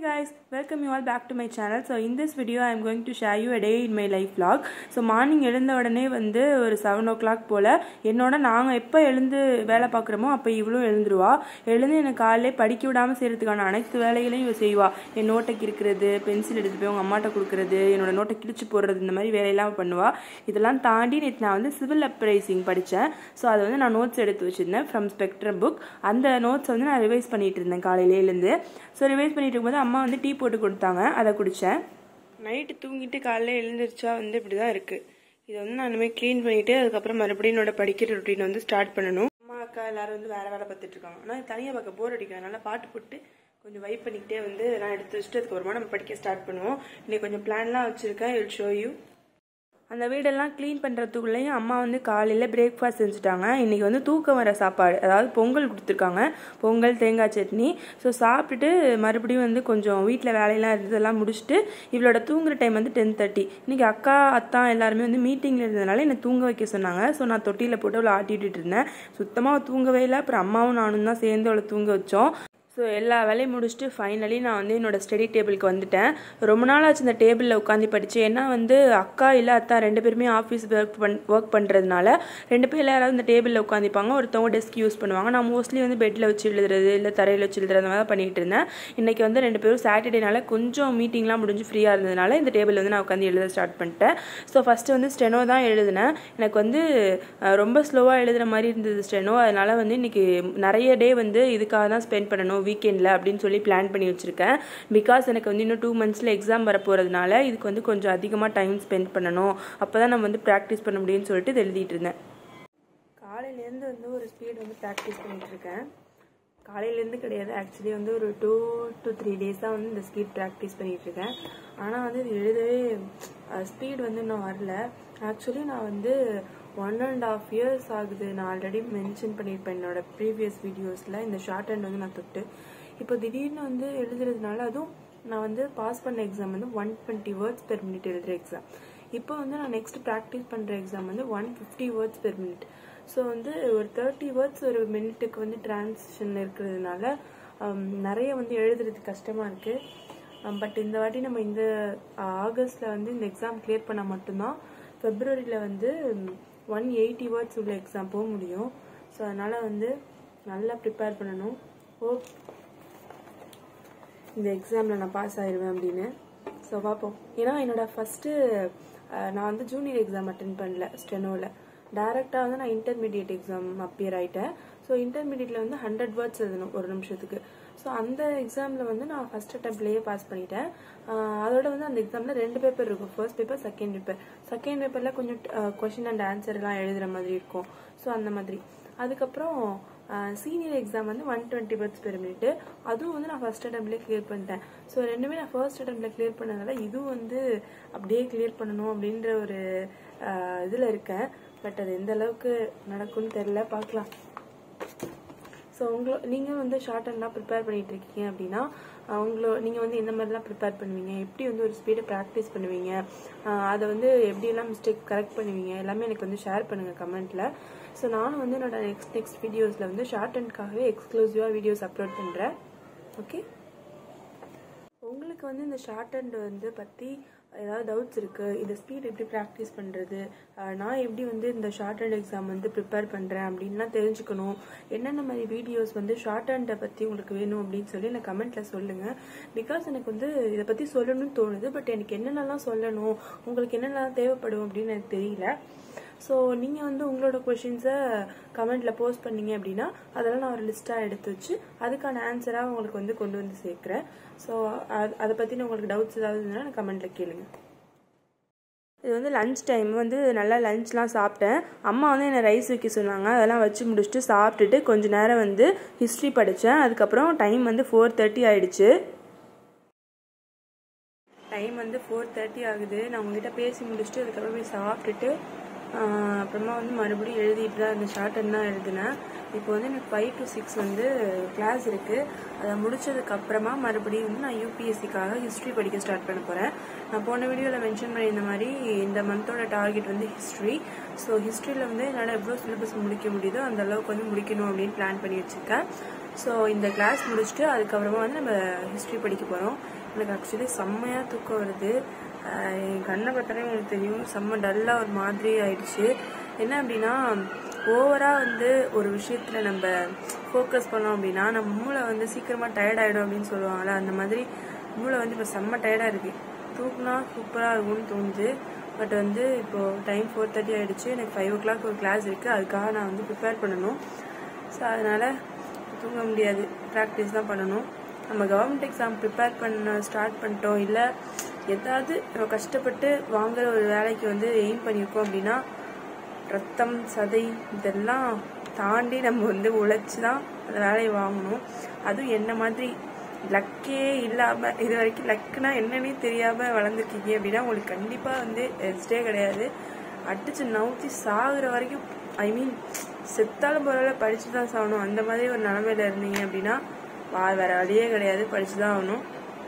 guys, welcome you all back to my channel. So in this video I am going to share you a day in my life vlog. So morning எழுந்த உடனே வந்து ஒரு seven ஓ clock போல் என்னோட நாங்கள் எப்போ எழுந்து வேலை பார்க்குறோமோ அப்போ இவளும் எழுந்துருவா எழுந்து எனக்கு காலையிலே படிக்க விடாமல் செய்கிறதுக்கான அனைத்து வேலைகளையும் இவ செய்வா என் நோட்டை கிறுக்கிறது பென்சில் எடுத்து போய் அவங்க அம்மாட்ட கொடுக்குறது என்னோட நோட்டை கிழிச்சு போடுறது இந்த மாதிரி வேலையெல்லாம் பண்ணுவா இதெல்லாம் தாண்டி நேற்று நான் வந்து சிவில் அப்ரைசிங் படித்தேன் ஸோ அதை வந்து நான் நோட்ஸ் எடுத்து வச்சுருந்தேன் ஃப்ரம் ஸ்பெக்ட்ரம் புக் அந்த நோட்ஸ் வந்து நான் ரிவைஸ் பண்ணிட்டு இருந்தேன் காலையிலேருந்து ஸோ ரிவைஸ் பண்ணிட்டு இருக்கும்போது அம்மா வந்து டீ போட்டு கொடுத்தாங்க அதை குடித்தேன் நைட்டு தூங்கிட்டு காலைல எழுந்திரிச்சா வந்து இப்படி தான் இருக்குது இதை வந்து நான் இனிமேல் க்ளீன் பண்ணிவிட்டு அதுக்கப்புறம் மறுபடியும் என்னோட படிக்கிற ரொட்டீன் வந்து ஸ்டார்ட் பண்ணணும் அம்மா அக்கா எல்லாரும் வந்து வேறு வேலை பார்த்துட்டு இருக்காங்க ஆனால் தனியாக பார்க்க போர் அடிக்கும் அதனால பாட்டு போட்டு கொஞ்சம் வைப் பண்ணிக்கிட்டே வந்து நான் எடுத்து வச்சுட்டு அதுக்கப்புறமா நம்ம படிக்க ஸ்டார்ட் பண்ணுவோம் இன்னைக்கு கொஞ்சம் பிளான்லாம் வச்சுருக்கேன் இல் ஷோ யூ அந்த வீடெல்லாம் க்ளீன் பண்ணுறதுக்குள்ளேயும் அம்மா வந்து காலையில் பிரேக்ஃபாஸ்ட் செஞ்சுட்டாங்க இன்றைக்கி வந்து தூக்கம் வர சாப்பாடு அதாவது பொங்கல் கொடுத்துருக்காங்க பொங்கல் தேங்காய் சட்னி ஸோ சாப்பிட்டுட்டு மறுபடியும் வந்து கொஞ்சம் வீட்டில் வேலையெல்லாம் இருந்ததெல்லாம் முடிச்சுட்டு இவளோட தூங்குற டைம் வந்து டென் தேர்ட்டி இன்றைக்கி அக்கா அத்தா எல்லாருமே வந்து மீட்டிங்கில் இருந்ததுனால என்னை தூங்க வைக்க சொன்னாங்க ஸோ நான் தொட்டியில் போட்டு அவளை ஆட்டி விட்டுட்டு இருந்தேன் சுத்தமாக தூங்கவே இல்லை அப்புறம் அம்மாவும் நானும் தான் சேர்ந்து அவளை தூங்க வச்சோம் ஸோ எல்லா வேலையும் முடிச்சுட்டு ஃபைனலி நான் வந்து என்னோடய ஸ்டடி டேபிளுக்கு வந்துட்டேன் ரொம்ப நாள் ஆச்சு இந்த டேபிளில் உட்காந்து படித்தேன் ஏன்னா வந்து அக்கா இல்லை அத்தா ரெண்டு பேருமே ஆஃபீஸ் ஒர்க் பண் ஒர்க் பண்ணுறதுனால ரெண்டு பேர் யாராவது இந்த டேபிளில் உட்காந்துப்பாங்க ஒருத்தவங்க டெஸ்க் யூஸ் பண்ணுவாங்க நான் மோஸ்ட்லி வந்து பெட்டில் வச்சு எழுதுறது இல்லை தரையில் வச்சு எழுதுறது மாதிரி தான் பண்ணிகிட்டு இருந்தேன் இன்றைக்கி வந்து ரெண்டு பேரும் சாட்டர்டேனால கொஞ்சம் மீட்டிங்லாம் முடிஞ்சு ஃப்ரீயாக இருந்ததுனால இந்த டேபிள் வந்து நான் உட்காந்து எழுத ஸ்டார்ட் பண்ணிட்டேன் ஸோ ஃபஸ்ட்டு வந்து ஸ்டெனோ தான் எழுதினேன் எனக்கு வந்து ரொம்ப ஸ்லோவாக எழுதுகிற மாதிரி இருந்தது ஸ்டெனோ அதனால் வந்து இன்றைக்கி நிறைய டே வந்து இதுக்காக தான் ஸ்பெண்ட் பண்ணணும் வீக்கெண்டில் அப்படின்னு சொல்லி பிளான் பண்ணி வச்சுருக்கேன் பிகாஸ் எனக்கு வந்து இன்னும் டூ மந்த்ஸில் எக்ஸாம் வர போகிறதுனால இதுக்கு வந்து கொஞ்சம் அதிகமாக டைம் ஸ்பெண்ட் பண்ணணும் அப்போ தான் நம்ம வந்து ப்ராக்டிஸ் பண்ண முடியும்னு சொல்லிட்டு இது எழுதிட்டு இருந்தேன் காலையிலேருந்து வந்து ஒரு ஸ்பீட் வந்து ப்ராக்டிஸ் பண்ணிகிட்ருக்கேன் காலையிலேருந்து கிடையாது ஆக்சுவலி வந்து ஒரு டூ டு த்ரீ டேஸாக வந்து இந்த ஸ்பீட் ப்ராக்டிஸ் பண்ணிகிட்ருக்கேன் ஆனால் வந்து இது எழுதவே ஸ்பீட் வந்து இன்னும் வரல ஆக்சுவலி நான் வந்து ஒன் அண்ட் ஆஃப் இயர்ஸ் ஆகுது நான் ஆல்ரெடி மென்ஷன் பண்ணியிருப்பேன் என்னோட ப்ரீவியஸ் வீடியோஸில் இந்த ஷார்ட் ஹேண்ட் வந்து நான் தொட்டு இப்போ திடீர்னு வந்து எழுதுறதுனால அதுவும் நான் வந்து பாஸ் பண்ண எக்ஸாம் வந்து one twenty words per minute எழுதுகிற எக்ஸாம் இப்போ வந்து நான் நெக்ஸ்ட் ப்ராக்டிஸ் பண்ணுற எக்ஸாம் வந்து one fifty words per minute so வந்து ஒரு தேர்ட்டி வேர்ட்ஸ் ஒரு மினிட்டுக்கு வந்து டிரான்சிஷன் இருக்கிறதுனால நிறைய வந்து எழுதுறது கஷ்டமாக இருக்குது பட் இந்த வாட்டி நம்ம இந்த ஆகஸ்டில் வந்து இந்த எக்ஸாம் கிளியர் பண்ணால் மட்டும்தான் ஃபெப்ரவரியில் வந்து ஒன் எயிட்டி வேர்ட்ஸ் உள்ள எக்ஸாம் போக முடியும் ஸோ அதனால் வந்து நல்லா ப்ரிப்பேர் பண்ணணும் ஹோப் இந்த எக்ஸாமில் நான் பாஸ் ஆயிடுவேன் அப்படின்னு ஸோ பார்ப்போம் ஏன்னா என்னோடய ஃபஸ்ட்டு நான் வந்து ஜூனியர் எக்ஸாம் அட்டன் பண்ணல ஸ்டெனோவில் டேரெக்டாக வந்து நான் இன்டர்மீடியட் எக்ஸாம் அப்பியர் ஆகிட்டேன் ஸோ இன்டர்மீடியட்டில் வந்து ஹண்ட்ரட் வேர்ட்ஸ் எழுதணும் ஒரு நிமிஷத்துக்கு ஸோ அந்த எக்ஸாமில் வந்து நான் ஃபஸ்ட் அட்டம்ப்ட்லேயே பாஸ் பண்ணிட்டேன் அதோட வந்து அந்த எக்ஸாமில் ரெண்டு பேப்பர் இருக்கும் first paper second paper second பேப்பரில் கொஞ்சம் கொஷின் அண்ட் ஆன்சர்லாம் எழுதுகிற மாதிரி இருக்கும் ஸோ அந்த மாதிரி அதுக்கப்புறம் சீனியர் எக்ஸாம் வந்து one twenty words per minute அதுவும் வந்து நான் ஃபர்ஸ்ட் அட்டம்ப்ட்லேயே கிளியர் பண்ணிட்டேன் ஸோ ரெண்டுமே நான் ஃபர்ஸ்ட் அட்டம்ப்ட்ல கிளியர் பண்ணதால இதுவும் வந்து அப்படியே கிளியர் பண்ணணும் அப்படின்ற ஒரு இதில் இருக்கேன் பட் அது எந்த அளவுக்கு நடக்கும்னு தெரில பார்க்கலாம் ஸோ உங்களோ நீங்கள் வந்து ஷார்ட் அண்ட்லாம் ப்ரிப்பேர் பண்ணிட்டு இருக்கீங்க அப்படின்னா உங்களோ நீங்கள் வந்து எந்த மாதிரிலாம் ப்ரிப்பேர் பண்ணுவீங்க எப்படி வந்து ஒரு ஸ்பீடை ப்ராக்டிஸ் பண்ணுவீங்க அதை வந்து எப்படியெல்லாம் மிஸ்டேக் கரெக்ட் பண்ணுவீங்க எல்லாமே எனக்கு வந்து ஷேர் பண்ணுங்கள் கமெண்ட்டில் ஸோ நானும் வந்து என்னோட நெக்ஸ்ட் நெக்ஸ்ட் வீடியோஸில் வந்து ஷார்ட் அண்ட்காகவே எக்ஸ்க்ளூசிவாக வீடியோஸ் அப்லோட் பண்ணுறேன் ஓகே உங்களுக்கு வந்து இந்த ஷார்ட் அண்ட் வந்து பற்றி ஏதாவது டவுட்ஸ் இருக்குது இந்த ஸ்பீட் எப்படி ப்ராக்டிஸ் பண்ணுறது நான் எப்படி வந்து இந்த ஷார்ட் ஹேண்ட் எக்ஸாம் வந்து ப்ரிப்பேர் பண்ணுறேன் அப்படின்லாம் தெரிஞ்சுக்கணும் என்னென்ன மாதிரி வீடியோஸ் வந்து ஷார்ட் ஹேண்டை பற்றி உங்களுக்கு வேணும் அப்படின்னு சொல்லி எனக்கு கமெண்ட்டில் சொல்லுங்கள் பிகாஸ் எனக்கு வந்து இதை பற்றி சொல்லணும்னு தோணுது பட் எனக்கு என்னென்னலாம் சொல்லணும் உங்களுக்கு என்னென்னலாம் தேவைப்படும் அப்படின்னு எனக்கு தெரியல ஸோ நீங்கள் வந்து உங்களோட கொஷின்ஸை கமெண்ட்டில் போஸ்ட் பண்ணீங்க அப்படின்னா அதெல்லாம் நான் ஒரு லிஸ்ட்டாக எடுத்து வச்சு அதுக்கான ஆன்சராக உங்களுக்கு வந்து கொண்டு வந்து சேர்க்குறேன் ஸோ அதை பற்றின உங்களுக்கு டவுட்ஸ் ஏதாவது இருந்ததுன்னா கமெண்ட்டில் கேளுங்க இது வந்து லஞ்ச் டைம் வந்து நல்லா லஞ்ச்லாம் சாப்பிட்டேன் அம்மா வந்து என்னை ரைஸ் வைக்க சொன்னாங்க அதெல்லாம் வச்சு முடிச்சுட்டு சாப்பிட்டுட்டு கொஞ்ச நேரம் வந்து ஹிஸ்ட்ரி படித்தேன் அதுக்கப்புறம் டைம் வந்து ஃபோர் தேர்ட்டி ஆயிடுச்சு டைம் வந்து ஃபோர் தேர்ட்டி ஆகுது நான் உங்ககிட்ட பேசி முடிச்சுட்டு அதுக்கப்புறம் போய் சாப்பிட்டுட்டு அப்புறமா வந்து மறுபடியும் எழுதிட்டு தான் இந்த ஷார்ட் தான் எழுதினேன் இப்போ வந்து எனக்கு ஃபைவ் டு சிக்ஸ் வந்து கிளாஸ் இருக்குது அதை முடிச்சதுக்கப்புறமா மறுபடியும் வந்து நான் யூபிஎஸ்சிக்காக ஹிஸ்ட்ரி படிக்க ஸ்டார்ட் பண்ண போகிறேன் நான் போன வீடியோவில் மென்ஷன் பண்ணியிருந்த மாதிரி இந்த மந்தோட டார்கெட் வந்து ஹிஸ்ட்ரி ஸோ ஹிஸ்ட்ரியில் வந்து என்னால் எவ்வளோ சிலபஸ் முடிக்க முடியுதோ அந்த அளவுக்கு வந்து முடிக்கணும் அப்படின்னு பிளான் பண்ணி வச்சுருக்கேன் ஸோ இந்த கிளாஸ் முடிச்சுட்டு அதுக்கப்புறமா வந்து நம்ம ஹிஸ்ட்ரி படிக்க போகிறோம் எனக்கு ஆக்சுவலி செம்மையாக தூக்கம் வருது ஆஹ் என் கண்ணை பார்த்தாலே உங்களுக்கு தெரியும் செம்ம டல்லாக ஒரு மாதிரி ஆயிடுச்சு என்ன அப்படின்னா ஓவராக வந்து ஒரு விஷயத்தில் நம்ம ஃபோக்கஸ் பண்ணோம் அப்படின்னா நம்ம மூளை வந்து சீக்கிரமாக டயர்ட் ஆகிடும் அப்படின்னு சொல்லுவாங்கள்ல அந்த மாதிரி மூளை வந்து இப்போ செம்ம டயர்டாக இருக்குது தூக்குனா சூப்பராக இருக்கும்னு தோணுது பட் வந்து இப்போது டைம் ஃபோர் தேர்ட்டி ஆகிடுச்சு எனக்கு ஃபைவ் ஓ கிளாக் ஒரு கிளாஸ் இருக்குது அதுக்காக நான் வந்து ப்ரிப்பேர் பண்ணணும் ஸோ அதனால் தூங்க முடியாது ப்ராக்டிஸ் தான் பண்ணணும் நம்ம கவர்மெண்ட் எக்ஸாம் ப்ரிப்பேர் பண்ண ஸ்டார்ட் பண்ணிட்டோம் இல்லை ஏதாவது நம்ம கஷ்டப்பட்டு வாங்குற ஒரு வேலைக்கு வந்து எய்ம் பண்ணியிருக்கோம் அப்படின்னா ரத்தம் சதை இதெல்லாம் தாண்டி நம்ம வந்து உழைச்சி தான் அந்த வேலையை வாங்கணும் அதுவும் என்ன மாதிரி லக்கே இல்லாமல் இது வரைக்கும் லக்குனா என்னன்னே தெரியாமல் வளர்ந்துருக்கீங்க அப்படின்னா உங்களுக்கு கண்டிப்பாக வந்து ரெஸ்டே கிடையாது அடிச்சு நவுத்தி சாகுற வரைக்கும் ஐ மீன் செத்தாலும் பரவாயில்ல படிச்சு தான் சாகணும் அந்த மாதிரி ஒரு நிலமையில இருந்தீங்க அப்படின்னா வா வேற வழியே கிடையாது படிச்சு தான் ஆகணும்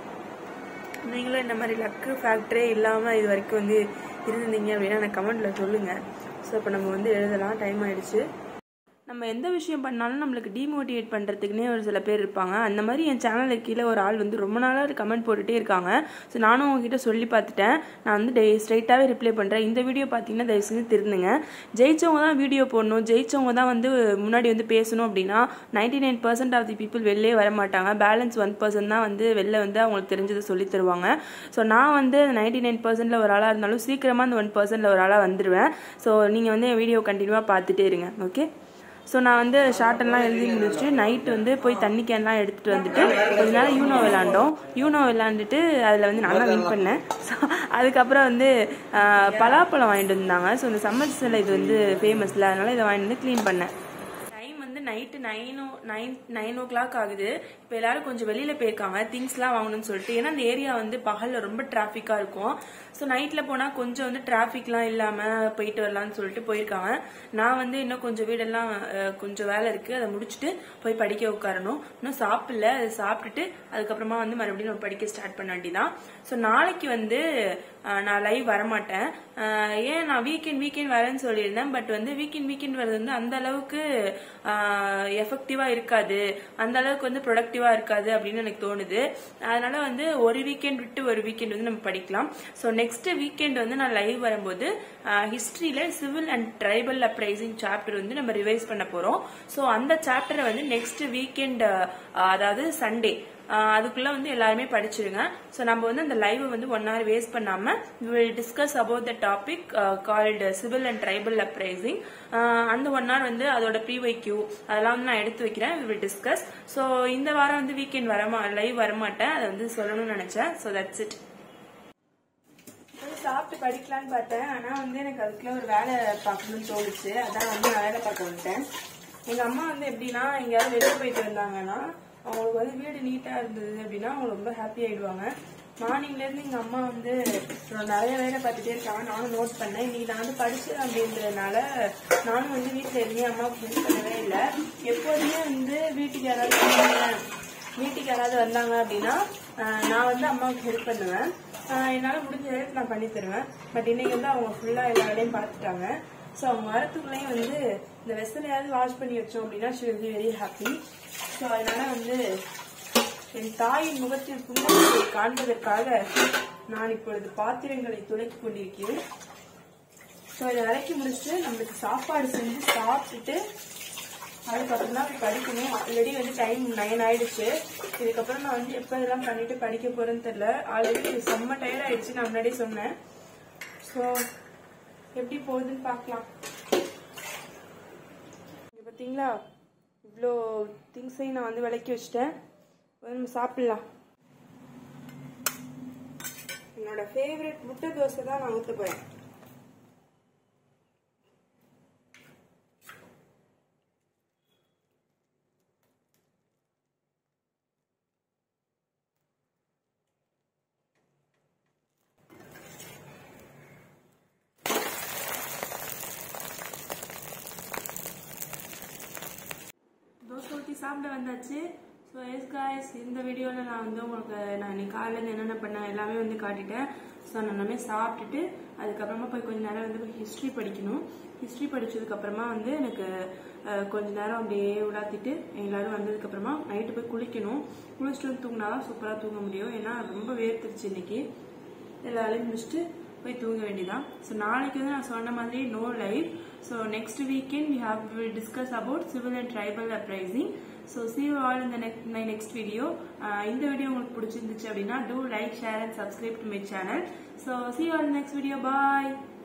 நீங்களும் இந்த மாதிரி லக்கு ஃபேக்டரே இல்லாமல் இது வரைக்கும் வந்து இருந்தீங்க அப்படின்னா எனக்கு கமெண்ட்டில் சொல்லுங்கள் ஸோ இப்போ நம்ம வந்து எழுதலாம் டைம் ஆயிடுச்சு நம்ம எந்த விஷயம் பண்ணாலும் நம்மளுக்கு டிமோட்டிவேட் பண்ணுறதுக்குனே ஒரு சில பேர் இருப்பாங்க அந்த மாதிரி என் சேனலுக்கு கீழே ஒரு ஆள் வந்து ரொம்ப நாளாக கமெண்ட் போட்டுகிட்டே இருக்காங்க ஸோ நானும் உங்ககிட்ட சொல்லி பார்த்துட்டேன் நான் வந்து டே ஸ்ட்ரைட்டாகவே ரிப்ளை பண்ணுறேன் இந்த வீடியோ பார்த்தீங்கன்னா தயவு செஞ்சு திருந்துங்க ஜெயிச்சவங்க தான் வீடியோ போடணும் ஜெயிச்சவங்க தான் வந்து முன்னாடி வந்து பேசணும் அப்படின்னா ninety nine percent of the people வெளிலே வர மாட்டாங்க பேலன்ஸ் ஒன் பர்சன்ட் தான் வந்து வெளில வந்து அவங்களுக்கு தெரிஞ்சதை சொல்லி தருவாங்க ஸோ நான் வந்து நைன்டி நைன் பர்சன்டில் ஒரு ஆளாக இருந்தாலும் சீக்கிரமாக அந்த ஒன் பர்சன்டில் ஒரு ஆளாக வந்துடுவேன் ஸோ நீங்கள் வந்து என் வீடியோ கண்டினியூவாக பார்த்துட்டே இருங்க ஓகே ஸோ நான் வந்து ஷார்ட்டெல்லாம் எழுதி முடிச்சுட்டு நைட்டு வந்து போய் தண்ணி கேன்லாம் எடுத்துகிட்டு வந்துட்டு கொஞ்ச நேரம் யூனோ விளாண்டோம் யூனோ விளாண்டுட்டு அதில் வந்து நான் தான் வின் பண்ணேன் ஸோ அதுக்கப்புறம் வந்து ஆஹ், பலாப்பழம் வாங்கிட்டு வந்தாங்க ஸோ இந்த சம்மர்ஸில் இது வந்து ஃபேமஸில் அதனால இதை வாங்கிட்டு வந்து க்ளீன் பண்ணேன் டைம் வந்து night nine o nine nine o'clock ஆகுது இப்போ எல்லாரும் கொஞ்சம் வெளியில போயிருக்காங்க திங்ஸ்லாம் வாங்கணும்னு சொல்லிட்டு ஏன்னா அந்த ஏரியா வந்து பகல்ல ரொம்ப டிராஃபிக்காக இருக்கும் ஸோ நைட்டில் போனால் கொஞ்சம் வந்து டிராஃபிக்லாம் இல்லாமல் போயிட்டு வரலாம்னு சொல்லிட்டு போயிருக்காங்க நான் வந்து இன்னும் கொஞ்சம் வீடெல்லாம் அஹ், கொஞ்சம் வேலை இருக்குது அதை முடிச்சுட்டு போய் படிக்க உட்காரணும் இன்னும் சாப்பிடல அதை சாப்பிட்டுட்டு அதுக்கப்புறமா வந்து மறுபடியும் நம்ம படிக்க ஸ்டார்ட் பண்ண வேண்டியதான் ஸோ நாளைக்கு வந்து அஹ், நான் லைவ் வரமாட்டேன் அஹ், ஏன் நான் வீக்கெண்ட் வீக்கெண்ட் வரேன்னு சொல்லியிருந்தேன் பட் வந்து வீக்கெண்ட் வீக்கெண்ட் வர்றது வந்து அந்த அளவுக்கு எஃபெக்டிவா இருக்காது அந்த அளவுக்கு வந்து ப்ரொடக்டிவா இருக்காது அப்படின்னு எனக்கு தோணுது அதனால வந்து ஒரு வீக்கெண்ட் விட்டு ஒரு வீக்கெண்ட் வந்து நம்ம படிக்கலாம் ஸோ நெக்ஸ்ட் வீக்கெண்ட் வந்து நான் லைவ் வரும்போது ஹிஸ்டரியில civil and tribal uprising chapter வந்து நம்ம ரிவைஸ் பண்ண போறோம் ஸோ அந்த சாப்டரை வந்து நெக்ஸ்ட் வீக்கெண்ட் அதாவது சண்டே அதுக்குள்ள வந்து எல்லாருமே படிச்சிருங்க ஸோ நம்ம வந்து அந்த லைவ் வந்து ஒன் ஹவர் வேஸ்ட் பண்ணாம will discuss about the topic called civil and tribal uprising அந்த ஒன் ஹவர் வந்து அதோட ப்ரீவைக்யூ அதெல்லாம் வந்து நான் எடுத்து வைக்கிறேன் வில் டிஸ்கஸ் ஸோ இந்த வாரம் வந்து வீக்கெண்ட் வரமா லைவ் வரமாட்டேன் அதை வந்து சொல்லணும்னு நினைச்சேன் ஸோ தட்ஸ் இட் சாப்பிட்டு படிக்கலான்னு பார்த்தேன் ஆனா வந்து எனக்கு அதுக்குள்ள ஒரு வேலை பார்க்கணும்னு தோணுச்சு அதான் வந்து நான் வேலை பார்க்க வந்துட்டேன் எங்க அம்மா வந்து எப்படின்னா எங்கேயாவது வெளியே போயிட்டு வந்தாங்கன்னா அவங்களுக்கு வந்து வீடு நீட்டா இருந்தது அப்படின்னா அவங்க ரொம்ப ஹாப்பி ஆயிடுவாங்க மார்னிங்ல இருந்து எங்க அம்மா வந்து நிறைய வேலை பார்த்துட்டே இருக்காங்க நானும் நோட் பண்ணேன் இன்னைக்கு நான் வந்து படிச்சேன் அப்படின்றதுனால நானும் வந்து வீட்டுல எதுவுமே அம்மாவுக்கு ஹெல்ப் பண்ணவே இல்லை எப்போதுமே வந்து வீட்டுக்கு யாராவது வந்தாங்க வீட்டுக்கு யாராவது வந்தாங்க அப்படின்னா ஆஹ் நான் வந்து அம்மாவுக்கு ஹெல்ப் பண்ணுவேன் ஆஹ் என்னால முடிஞ்ச ஹெல்ப் நான் பண்ணி தருவேன் பட் இன்னைக்கு வந்து அவங்க ஃபுல்லா எல்லா வேலையும் பார்த்துட்டாங்க ஸோ அவங்க வரத்துக்குள்ளேயும் வந்து இந்த வெசலையாவது வாஷ் பண்ணி வச்சோம் அப்படின்னா she will be very happy so அதனால வந்து என் தாயின் முகத்தில் புன்னகையை காண்பதற்காக நான் இப்பொழுது பாத்திரங்களை துளைத்துக் கொண்டிருக்கிறேன் ஸோ இதை விளக்கி முடிச்சுட்டு நம்மளுக்கு சாப்பாடு செஞ்சு சாப்பிட்டுட்டு அதுக்கப்புறம் தான் படிக்கணும் ஆல்ரெடி வந்து டைம் நைன் ஆயிடுச்சு இதுக்கப்புறம் நான் வந்து எப்போ இதெல்லாம் பண்ணிட்டு படிக்க போறேன்னு தெரியல ஆல்ரெடி செம்ம டயர்ட் ஆயிடுச்சு நான் முன்னாடியே சொன்னேன் ஸோ எப்படி போகுதுன்னு பார்க்கலாம் இங்க பார்த்தீங்களா இவ்வளோ திங்ஸையும் நான் வந்து விளக்கி வச்சிட்டேன் இப்ப நம்ம சாப்பிடலாம் என்னோட ஃபேவரட் முட்டை தோசை தான் நான் ஊற்ற போறேன் தோசை ஊற்றி சாப்பிட வந்தாச்சு ஸோ எஸ் காய்ஸ் இந்த வீடியோவில் நான் வந்து உங்களுக்கு நான் இன்னைக்கு காலையிலேருந்து என்னென்ன பண்ணேன் எல்லாமே வந்து காட்டிட்டேன் ஸோ நான் எல்லாமே சாப்பிட்டுட்டு அதுக்கப்புறமா போய் கொஞ்ச நேரம் வந்து ஹிஸ்ட்ரி படிக்கணும் ஹிஸ்ட்ரி படிச்சதுக்கப்புறமா வந்து எனக்கு அஹ், கொஞ்ச நேரம் அப்படியே உலாத்திட்டு எல்லாரும் வந்ததுக்கப்புறமா நைட்டு போய் குளிக்கணும் குளிச்சுட்டு வந்து தூங்கினா தான் சூப்பராக தூங்க முடியும் ஏன்னா ரொம்ப வேர்த்துருச்சு இன்னைக்கு எல்லா வேலையும் முடிச்சுட்டு போய் தூங்க வேண்டியதான் ஸோ நாளைக்கு வந்து நான் சொன்ன மாதிரி no live so next weekend we have will discuss about civil and tribal uprising so see you all in the next my next video uh, இந்த வீடியோ உங்களுக்கு பிடிச்சிருந்துச்சு அப்படின்னா do like share and subscribe to my channel so see you all in the next video bye